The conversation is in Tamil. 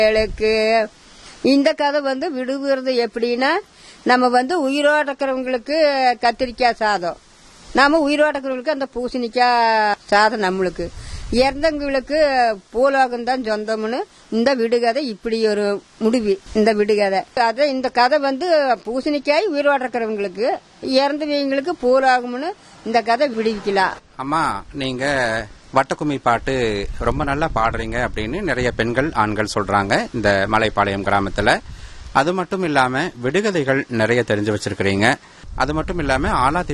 விடுதலைக்கு இந்த கதை வந்து விடுகிறது எப்படின்னா நம்ம வந்து உயிரோட இருக்கிறவங்களுக்கு கத்திரிக்காய் சாதம் நாம உயிரோட இருக்கிறவங்களுக்கு அந்த பூசணிக்காய் சாதம் நம்மளுக்கு இறந்தவங்களுக்கு பூலோகம் தான் சொந்தம்னு இந்த விடுகதை இப்படி ஒரு முடிவு இந்த விடுகதை அது இந்த கதை வந்து பூசணிக்காய் உயிரோட இருக்கிறவங்களுக்கு இறந்தவங்களுக்கு பூலோகம்னு இந்த கதை விடுவிக்கலாம் அம்மா நீங்க வட்டக்கும்மி பாட்டு ரொம்ப நல்லா பாடுறீங்க அப்படின்னு நிறைய பெண்கள் ஆண்கள் சொல்றாங்க இந்த மலைப்பாளையம் கிராமத்துல அது மட்டும் இல்லாம விடுகதைகள் நிறைய தெரிஞ்சு வச்சிருக்கிறீங்க அது மட்டும் இல்லாம ஆலா